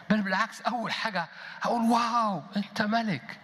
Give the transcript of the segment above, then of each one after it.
بل بالعكس اول حاجه هقول واو انت ملك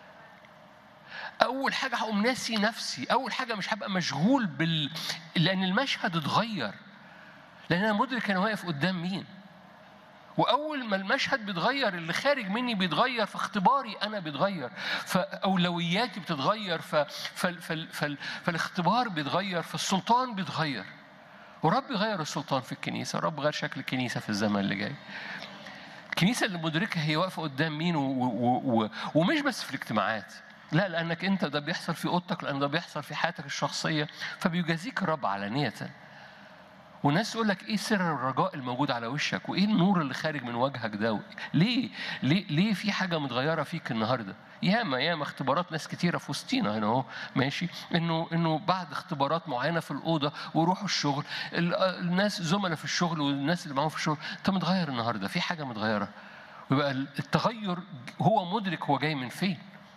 اول حاجه هقوم ناسي نفسي اول حاجه مش هبقى مشغول بال لان المشهد اتغير لان انا مدرك انا واقف قدام مين واول ما المشهد بيتغير اللي خارج مني بيتغير فاختباري انا بيتغير فاولوياتي بتتغير ف... فال... فال... فال... فالاختبار بيتغير فالسلطان بيتغير ورب يغير السلطان في الكنيسه رب غير شكل الكنيسه في الزمن اللي جاي الكنيسه اللي مدركه هي واقفه قدام مين و... و... و... ومش بس في الاجتماعات لا لانك انت ده بيحصل في اوضتك لان ده بيحصل في حياتك الشخصيه فبيجازيك الرب علانيه والناس تقول لك ايه سر الرجاء الموجود على وشك وايه النور اللي خارج من وجهك ده ليه ليه ليه في حاجه متغيره فيك النهارده ياما ياما اختبارات ناس كتيره في وسطينا هنا اهو ماشي انه انه بعد اختبارات معينه في الاوضه ويروحوا الشغل الناس زملاء في الشغل والناس اللي معاهم في الشغل انت متغير النهارده في حاجه متغيره ويبقى التغير هو مدرك هو جاي من فين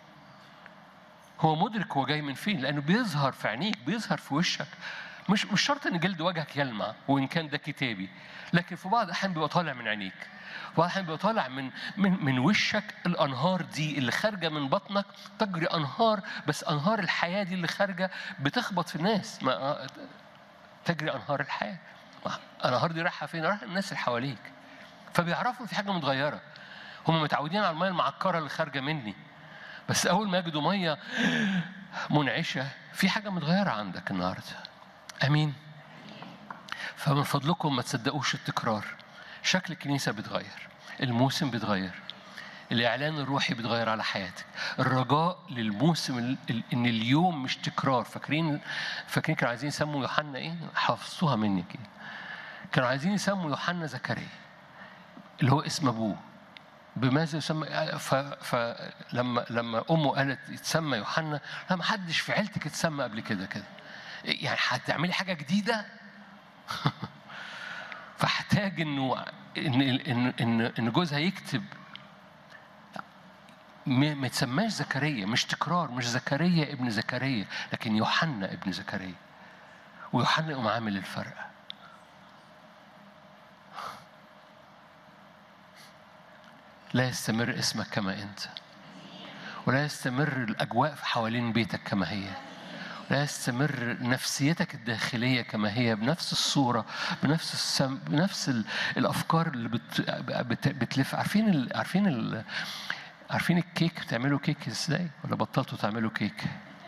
هو مدرك هو جاي من فين لانه بيظهر في عينيك بيظهر في وشك مش مش شرط ان جلد وجهك يلمع وان كان ده كتابي لكن في بعض الاحيان بيبقى طالع من عينيك في بعض الاحيان بيبقى طالع من من من وشك الانهار دي اللي خارجه من بطنك تجري انهار بس انهار الحياه دي اللي خارجه بتخبط في الناس ما تجري انهار الحياه الانهار دي رايحه فين؟ رايحه الناس اللي حواليك فبيعرفوا في حاجه متغيره هم متعودين على الميه المعكره اللي خارجه مني بس اول ما يجدوا ميه منعشه في حاجه متغيره عندك النهارده امين فمن فضلكم ما تصدقوش التكرار شكل الكنيسه بيتغير الموسم بيتغير الاعلان الروحي بيتغير على حياتك الرجاء للموسم ان اليوم مش تكرار فاكرين فاكرين كانوا عايزين يسموا يوحنا ايه حفظوها مني كده كانوا عايزين يسموا يوحنا زكريا اللي هو اسم ابوه بماذا يسمى فلما لما امه قالت يتسمى يوحنا لا ما حدش في عيلتك اتسمى قبل كده كده يعني هتعملي حاجه جديده فاحتاج انه ان ان ان ان جوزها يكتب ما يتسماش زكريا مش تكرار مش زكريا ابن زكريا لكن يوحنا ابن زكريا ويوحنا يقوم عامل الفرق لا يستمر اسمك كما انت ولا يستمر الاجواء حوالين بيتك كما هي لا يستمر نفسيتك الداخليه كما هي بنفس الصوره بنفس السم بنفس ال... الافكار اللي بت... بت... بتلف عارفين ال... عارفين ال... عارفين الكيك بتعملوا كيك ازاي ولا بطلتوا تعملوا كيك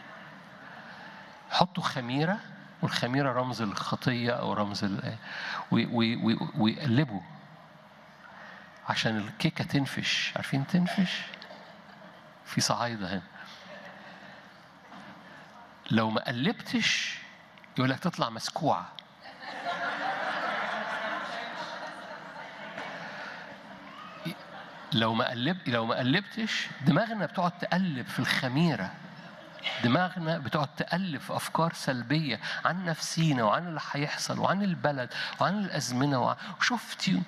حطوا خميره والخميره رمز الخطيه او رمز ال... ويقلبوا عشان الكيكه تنفش عارفين تنفش في صعايده هنا لو ما قلبتش يقول لك تطلع مسكوعه لو ما قلب لو ما قلبتش دماغنا بتقعد تقلب في الخميره دماغنا بتقعد تقلب في افكار سلبيه عن نفسينا وعن اللي هيحصل وعن البلد وعن الازمنه وعن وشفتي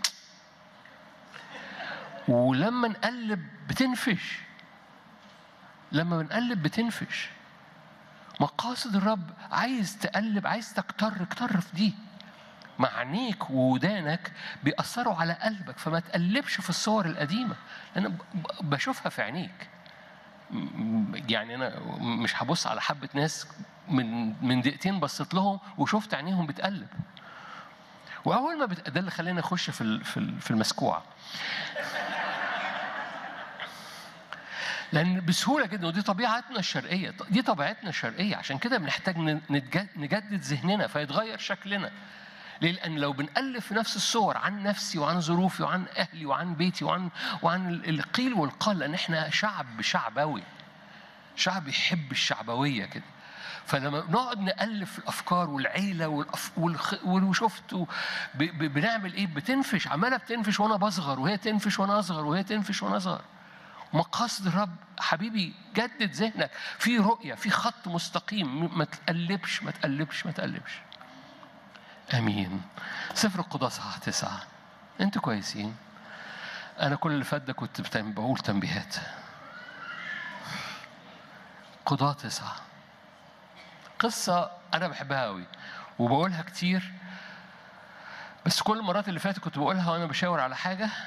ولما نقلب بتنفش لما بنقلب بتنفش مقاصد الرب عايز تقلب عايز تكتر اكتر في دي معنيك وودانك بيأثروا على قلبك فما تقلبش في الصور القديمة أنا بشوفها في عينيك يعني أنا مش هبص على حبة ناس من من دقيقتين بصيت لهم وشفت عينيهم بتقلب وأول ما بت... ده اللي خلاني أخش في في المسكوعة لان بسهوله جدا ودي طبيعتنا الشرقيه دي طبيعتنا الشرقيه عشان كده بنحتاج نجدد ذهننا فيتغير شكلنا ليه؟ لأن لو بنألف في نفس الصور عن نفسي وعن ظروفي وعن أهلي وعن بيتي وعن وعن القيل والقال لأن إحنا شعب شعبوي شعب يحب الشعبوية كده فلما نقعد نألف الأفكار والعيلة والأف... والخ... وشفت و... ب... ب... بنعمل إيه؟ بتنفش عمالة بتنفش وأنا بصغر وهي تنفش وأنا أصغر وهي تنفش وأنا أصغر مقاصد الرب حبيبي جدد ذهنك في رؤية في خط مستقيم ما تقلبش ما تقلبش ما تقلبش امين سفر القضاء صحاح تسعة انتوا كويسين انا كل اللي فات ده كنت بقول تنبيهات قضاء تسعة قصة أنا بحبها أوي وبقولها كتير بس كل المرات اللي فاتت كنت بقولها وأنا بشاور على حاجة